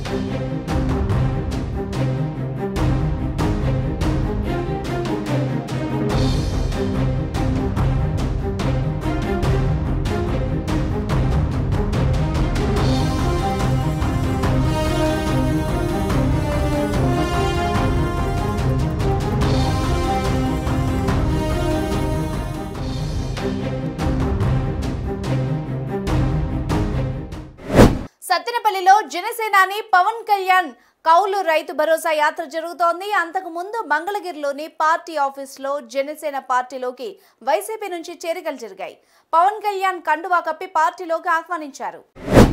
సత్తెనపల్లిలో జనసేనాని పవన్ కళ్యాణ్ కౌలు రైతు భరోసా యాత్ర జరుగుతోంది అంతకు ముందు మంగళగిరిలోని పార్టీ ఆఫీసులో జనసేన పార్టీలోకి వైసీపీ నుంచి చేరికలు జరిగాయి పవన్ కళ్యాణ్ కండువా కప్పి పార్టీలోకి ఆహ్వానించారు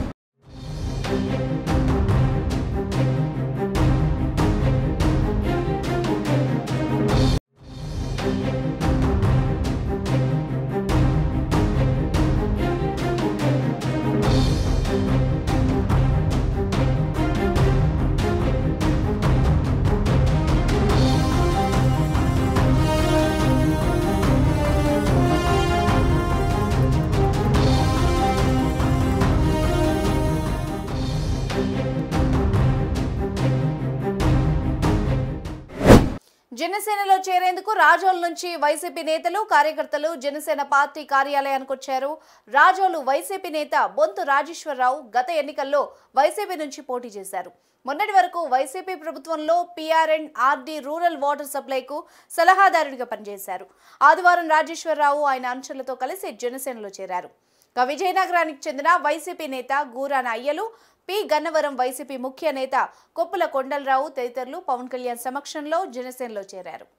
జనసేనలో చేరేందుకు రాజోలు నుంచి వైసీపీ నేతలు కార్యకర్తలు జనసేన పార్టీ కార్యాలయానికి వచ్చారు రాజోలు వైసీపీ నేత బొంతు రాజేశ్వరరావు గత ఎన్నికల్లో వైసీపీ నుంచి పోటీ చేశారు మొన్నటి వరకు వైసీపీ ప్రభుత్వంలో పీఆర్ఎన్ ఆర్డీ రూరల్ వాటర్ సప్లైకు సలహాదారుడిగా పనిచేశారు ఆదివారం రాజేశ్వరరావు ఆయన అనుచరులతో కలిసి జనసేనలో చేరారు ఇక విజయనగరానికి చెందిన వైసీపీ నేత గూరాన అయ్యలు పి గన్నవరం వైసీపీ ముఖ్య నేత కొప్పుల కొండలరావు తదితరులు పవన్ కళ్యాణ్ సమక్షంలో జనసేనలో చేరారు